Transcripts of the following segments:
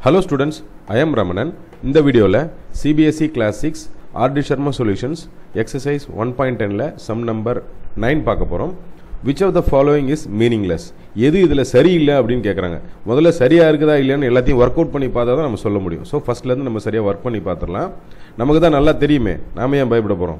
hello students I am Ramanan இந்த வீடியோவில் CBSE class six RD Sharma solutions exercise one point டெனில் sum number nine பார்க்க போகிறோம் which of the following is meaningless எது இதில் சரியில்லை அப்படின்னு கேட்குறாங்க முதல்ல சரியாக இருக்குதா இல்லையான்னு எல்லாத்தையும் ஒர்க் அவுட் பண்ணி பார்த்தா தான் நம்ம சொல்ல முடியும் ஸோ ஃபஸ்ட்லேருந்து நம்ம சரியாக ஒர்க் பண்ணி பார்த்துடலாம் நமக்கு தான் நல்லா தெரியுமே நாம ஏன் பயப்பட போகிறோம்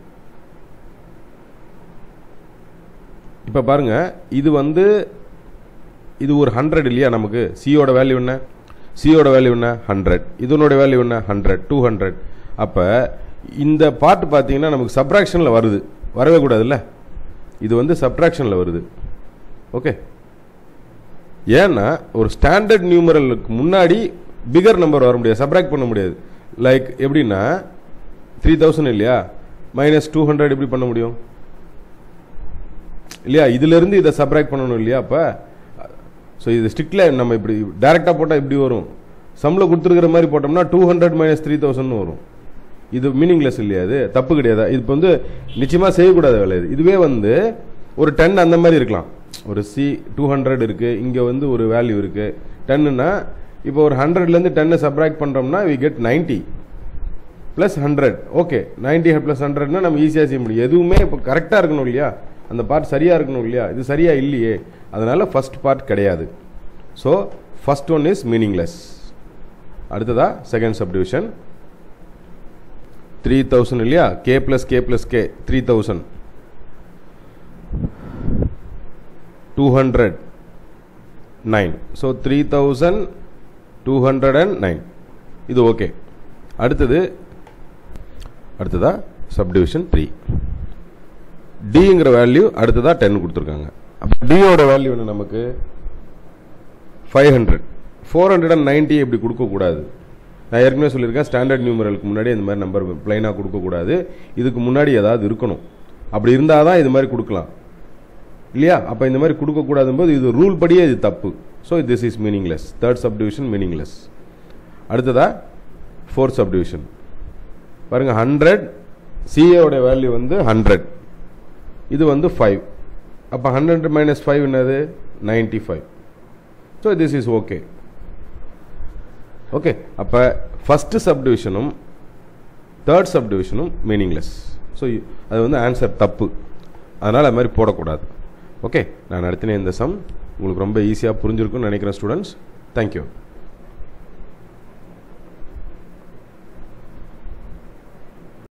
இப்போ பாருங்க இது வந்து இது ஒரு ஹண்ட்ரட் இல்லையா நமக்கு சியோட வேல்யூ என்ன சியோட வேல்யூ என்ன ஹண்ட்ரட் இதனோட வேல்யூ என்ன ஹண்ட்ரட் டூ ஹண்ட்ரட் அப்போ இந்த பார்ட் பார்த்தீங்கன்னா நமக்கு சப்ராக்ஷனில் வருது வரவே கூடாதுல்ல இது வந்து சப்ராக்ஷனில் வருது ஓகே ஏன்னா ஒரு ஸ்டாண்டர்ட் நியூமரலுக்கு முன்னாடி பிகர் நம்பர் வர முடியாது சப்ராக்ட் பண்ண முடியாது லைக் எப்படின்னா த்ரீ தௌசண்ட் இல்லையா மைனஸ் டூ ஹண்ட்ரட் எப்படி பண்ண முடியும் இல்லையா இதிலிருந்து இதை சப்ராக்ட் பண்ணணும் இல்லையா அப்போ ஸோ இது ஸ்டிக்ல நம்ம இப்படி டைரெக்டாக போட்டால் இப்படி வரும் சம்மில் கொடுத்துருக்கிற மாதிரி போட்டோம்னா two hundred minus three thousand வரும் இது மீனிங்லெஸ் இல்லையா அது தப்பு கிடையாது இது இப்போ வந்து நிச்சயமாக செய்யக்கூடாத வேலை இது இதுவே வந்து ஒரு டென் அந்த மாதிரி இருக்கலாம் ஒரு சி டூ ஹண்ட்ரட் இருக்குது இங்கே வந்து ஒரு வேல்யூ இருக்குது டென்னுனா இப்போ ஒரு ஹண்ட்ரட்லேருந்து டென்னை சப்ராக்ட் பண்ணுறோம்னா we get ninety plus hundred okay ninety plus ஹண்ட்ரட்னா நம்ம ஈஸியாக செய்ய முடியும் எதுவுமே இப்போ கரெக்டாக இருக்கணும் இல்லையா அந்த பார்ட் சரியாக இருக்கணும் இல்லையா இது சரியாக இல்லையே அதனால் ஃபஸ்ட் பார்ட் கிடையாது so first one is meaningless அடுத்ததா செகண்ட் சப்டிவிஷன் த்ரீ தௌசண்ட் இல்லையா K plus K plus K three thousand two hundred nine so three thousand two hundred and nine இது ஓகே அடுத்தது அடுத்ததா சப்டிவிஷன் த்ரீ டிங்கிற value அடுத்ததாக ten கொடுத்துருக்காங்க அப்போ டியோட வேல்யூ என்ன நமக்கு five hundred four hundred and ninety இப்படி கொடுக்கக்கூடாது நான் ஏற்கனவே சொல்லியிருக்கேன் ஸ்டாண்டர்ட் நியூமரலுக்கு முன்னாடி இந்த மாதிரி நம்பர் பிளைனாக கொடுக்கக்கூடாது இதுக்கு முன்னாடி ஏதாவது இருக்கணும் அப்படி இருந்தால் தான் இது மாதிரி கொடுக்கலாம் இல்லையா அப்போ இந்த மாதிரி கொடுக்கக்கூடாதும் போது இது ரூல் படியே இது தப்பு so this is meaningless third subdivision meaningless அடுத்ததா ஃபோர்த் சப்டிவிஷன் பாருங்கள் ஹண்ட்ரட் சிஏவோட வேல்யூ வந்து ஹண்ட்ரட் இது வந்து ஃபைவ் அப்போ ஹண்ட்ரட் மைனஸ் ஃபைவ் என்னது ninety five so this is okay okay அப்போ ஃபஸ்ட்டு சப்டிவிஷனும் தேர்ட் சப்டிவிஷனும் மீனிங்லெஸ் ஸோ அது வந்து ஆன்சர் தப்பு அதனால் அது மாதிரி போடக்கூடாது ஓகே நான் நடத்தின இந்த சம் உங்களுக்கு ரொம்ப ஈஸியாக புரிஞ்சிருக்குன்னு நினைக்கிறேன் ஸ்டூடெண்ட்ஸ் தேங்க்யூ